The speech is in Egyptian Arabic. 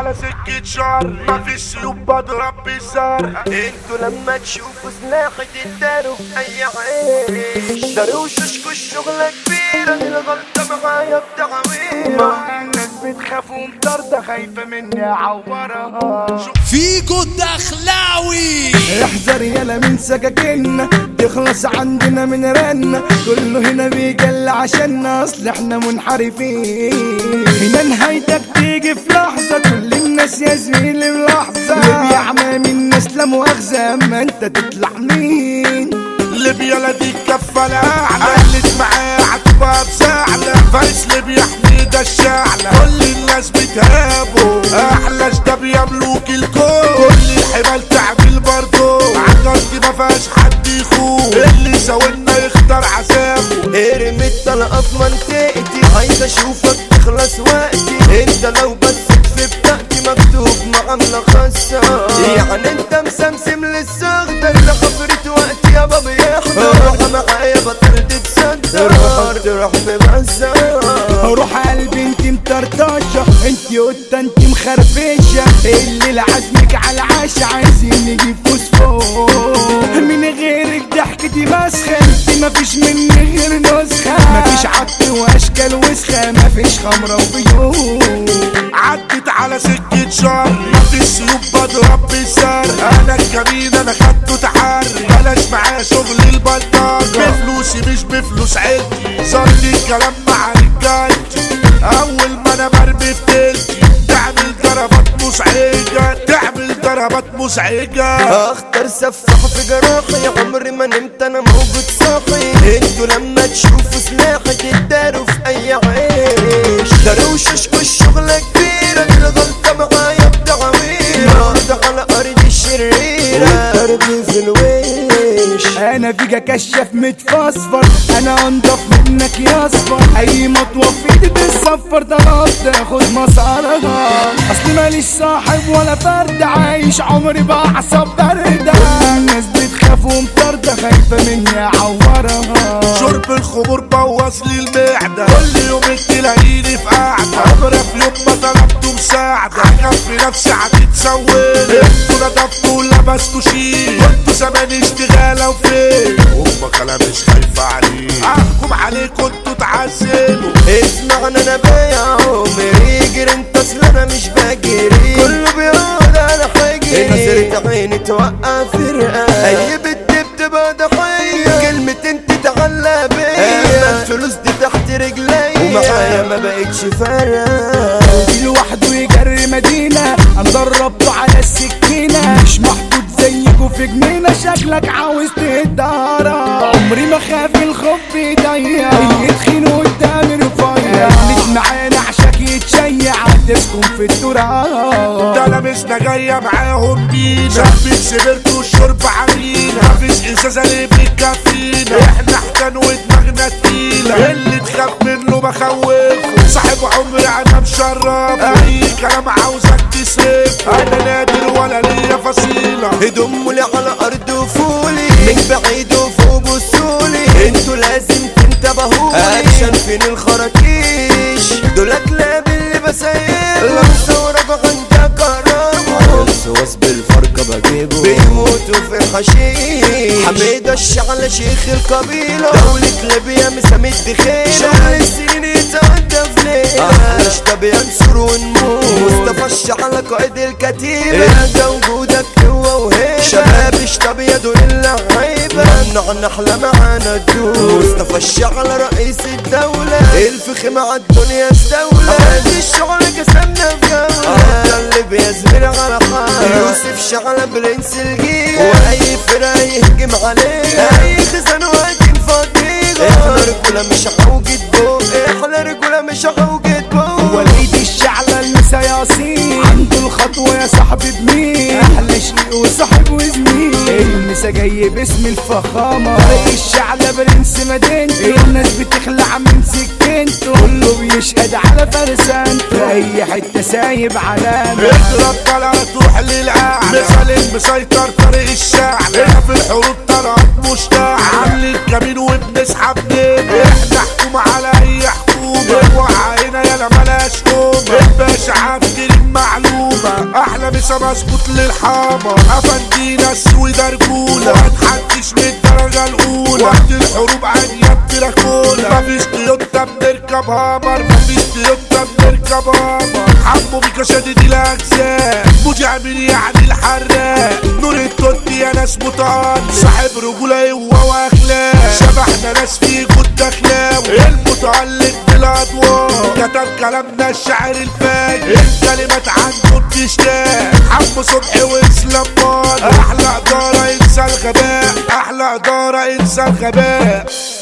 على سكة شر مفيش سيوف بضرب بالزر انتوا لما تشوفوا سلاحي تداروا في اي عيش داروا وشوشكوا الشغلة كبيرة الغلطة معايا بتعويرة الناس بتخاف ومطاردة خايفة مني اعورها فيجو الدخلاوي احذر يلا من سكاكيننا تخلص عندنا من رنا كله هنا بيجل عشاننا اصل احنا منحرفين هنا نهايتك تيجي في لحظة كل الناس يا زميلي بلحظة اللي بيعمى من الناس لا مؤاخذة اما انت تطلع مين ليبيا لا دي الكفة الاعلى قلت معاه عتبة بزعلة فارس ليبيا حميدة الشعلة كل الناس بتهابه احلى شداب يا ملوك الكون كل الحمال تعمل برضه عجرتي ما فيهاش حد يخون اللي ساوينا يختار عذابه ارمي الطلقة في منطقتي عايز اشوفك تخلص وقتي انت لو بس في بتاعتي مكتوب معاملة خاصة يعني انت مسمسم للصغدة اللي حفرت وقتي يا بابا يحضر روح معايا بطل تتصدر روح تروح في بزار روح قلبي انت مطرطشة انت قطة انت مخربشة اللي لعزمك على العشا عايزين نجيب فوسفور من غيرك ضحكتي مسخة انت مفيش مني غير نسخة مفيش عط واشكال وسخة مفيش خمرة وبيوت عدت على سكة شر مفيش سيوف بضرب بالزر انا الكمين انا خدته تحري بلاش معايا شغل البلطجة بفلوسي مش بفلوس عيلتي صار لي الكلام مع رجالتي اول ما انا برمي في تلتي تعمل ضربات مزعجة تعمل ضربات مزعجة اختار سفاح في جراحي عمري ما نمت انا موجود صاحي انتوا لما تشوفوا سلاحي تداروا في اي عيش داروا وشوشكوا الشغلة كبيرة دي الغلطة معايا بتعويرة ده على ارض الشريرة ارضي في الويش انا فيجا كشاف متفصفر انا انضف منك يا اصفر اي مطوة في ايدي بتصفر طلب تاخد مسارها اصل ماليش صاحب ولا فرد عايش عمري بعصب باردة الناس بتخاف ومطاردة خايفة مني اعورها شرب الخمور بوظ لي المعدة كل يوم تلاقيني في قعدة عمري في يوم ما طلبته مساعدة في نفسي هتتسويني انتوا ندفتوا ولبستوا شيء كنتوا زمان اشتغالة وفين هما كلام مش خايفة عليه احكم عليكم انتوا تعزلوا اسمعنا انا بايع عمري يجري انت اصل انا مش بجري كله بيقول انا حجري نظرة عيني توقع فرقة اي بنت بتبقى ضحية كلمتين تتعلق بيا اما الفلوس دي تحت رجليا ومعايا ما بقتش فارقة دي لوحده يجري مدينة انا ضربته على السكينة مش محطوط زيكوا في جنينة شكلك عاوز تهدارة عمري ما خاف الخوف ايديا اللي تخين قدامي رفيع خليك معانا عشاك يتشيع هتسكن في التراب ده لمسنا جاية معاهم بينا شاب سبرت والشرب عمينا مفيش ازازة ليه بتكفينا احنا احتن ودماغنا تقيلة اللي تخاف منه بخوفه صاحب عمري انا مشرف اي كلام عاوزك تصرف انا نادر ولا ليا فصيلة هدوم لي على ارض وفولي من بعيد وفوق بصولي انتوا لازم تنتبهولي اكشن فين الخراكيش دول كلاب اللي بسيبه لو ثورة عندك كرامة الوسواس بالفرقة بجيبه بيموتوا في حشيش حميدة الشعلة شيخ القبيلة دولة ليبيا مسامي الدخيلة شغل السنين يتعدى في ليلة احلى شباب ينصر ونموت مصطفى الشعلة قائد الكتيبة ده وجودك هو وهيبة شباب اشتاب يدوا اللعيبة ممنوع نحلى معانا تدوس مصطفى الشعلة رئيس الدولة الفخم على الدنيا استولى هذه الشغل قسمنا في جولة اللي بيزمر على حال يوسف شعلة برنس الجيل واي فرقة يهجم عليه اي خزان واجن فضيغة احنا رجولة مش عوجة بوق احنا رجولة مش عوجة بوق وليد الشعلة المسياسين عنده الخطوة يا صاحبي بمين أحلى شيء وصاحب وزميل المسا جاي باسم الفخامة طريق الشعلة برنس مدينته الناس بتخلع من سكينته كله بيشهد على فرسانته أي حتة سايب علامة اضرب طلع تروح للأعلى مثال المسيطر طريق الشعل هنا في الحروب طلعت مشتاع عامل الكمين وبنسحب نجم احنا حكومة على اي حكومة وعينا يلا ملاش قومة الباشا عبد المعلومة احلى مسا مظبوط للحامة افندينا السويدة رجولة متحدش من الدرجة الاولى وقت الحروب عالية بتراكولا مفيش تويوتا بنركب هامر مفيش تويوتا بنركب هامر حمو بيكا شديد الاجزاء مذيع من يعني الحراق نور التوتي يا ناس متعلق صاحب رجولة هو واخلاق شبحنا ناس فيه جد اخلاوي المتعلق بالاضواء كتب كلامنا الشاعر الفاجر الكلمات عنده بتشتاق حمو صبحي واسلام مال احلى اداره انسى الغباء احلى اداره انسى الغباء